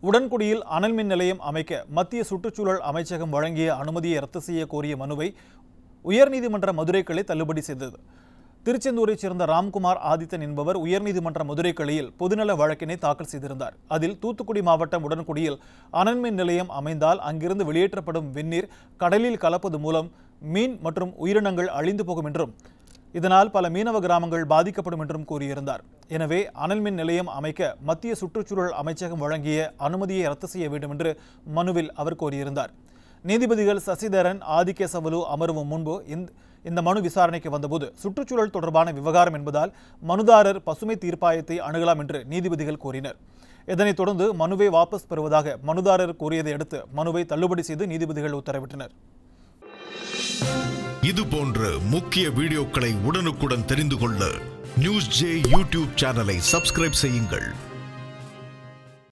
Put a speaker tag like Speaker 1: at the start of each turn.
Speaker 1: உடன்குடியில் அனல் மின் நிலையம் அமைக்க மத்திய சுற்றுச்சூழல் அமைச்சகம் வழங்கிய அனுமதியை ரத்து செய்ய கோரிய மனுவை உயர்நீதிமன்ற மதுரை கிளை தள்ளுபடி செய்தது திருச்செந்தூரைச் சேர்ந்த ராம்குமார் ஆதித்தன் என்பவர் உயர்நீதிமன்ற மதுரை கிளையில் பொதுநல வழக்கினை தாக்கல் செய்திருந்தார் அதில் தூத்துக்குடி மாவட்டம் உடன்குடியில் அனல் மின் நிலையம் அமைந்தால் அங்கிருந்து வெளியேற்றப்படும் வெந்நீர் கடலில் கலப்பது மூலம் மீன் மற்றும் உயிரினங்கள் அழிந்து போகும் என்றும் இதனால் பல மீனவ கிராமங்கள் பாதிக்கப்படும் என்றும் கூறியிருந்தார் எனவே அனல் மின் நிலையம் அமைக்க மத்திய சுற்றுச்சூழல் அமைச்சகம் வழங்கிய அனுமதியை ரத்து செய்ய வேண்டும் என்று மனுவில் அவர் கோரியிருந்தார் நீதிபதிகள் சசிதரன் ஆதிகேசவலு அமர்வு முன்பு இந்த இந்த மனு விசாரணைக்கு வந்தபோது சுற்றுச்சூழல் தொடர்பான விவகாரம் என்பதால் மனுதாரர் பசுமை தீர்ப்பாயத்தை அணுகலாம் என்று நீதிபதிகள் கூறினர் இதனைத் தொடர்ந்து மனுவை வாபஸ் பெறுவதாக மனுதாரர் கூறியதை அடுத்து மனுவை தள்ளுபடி செய்து நீதிபதிகள் உத்தரவிட்டனர்
Speaker 2: இது போன்ற முக்கிய வீடியோக்களை உடனுக்குடன் தெரிந்து கொள்ள நியூஸ் ஜே யூடியூப் சேனலை சப்ஸ்கிரைப் செய்யுங்கள்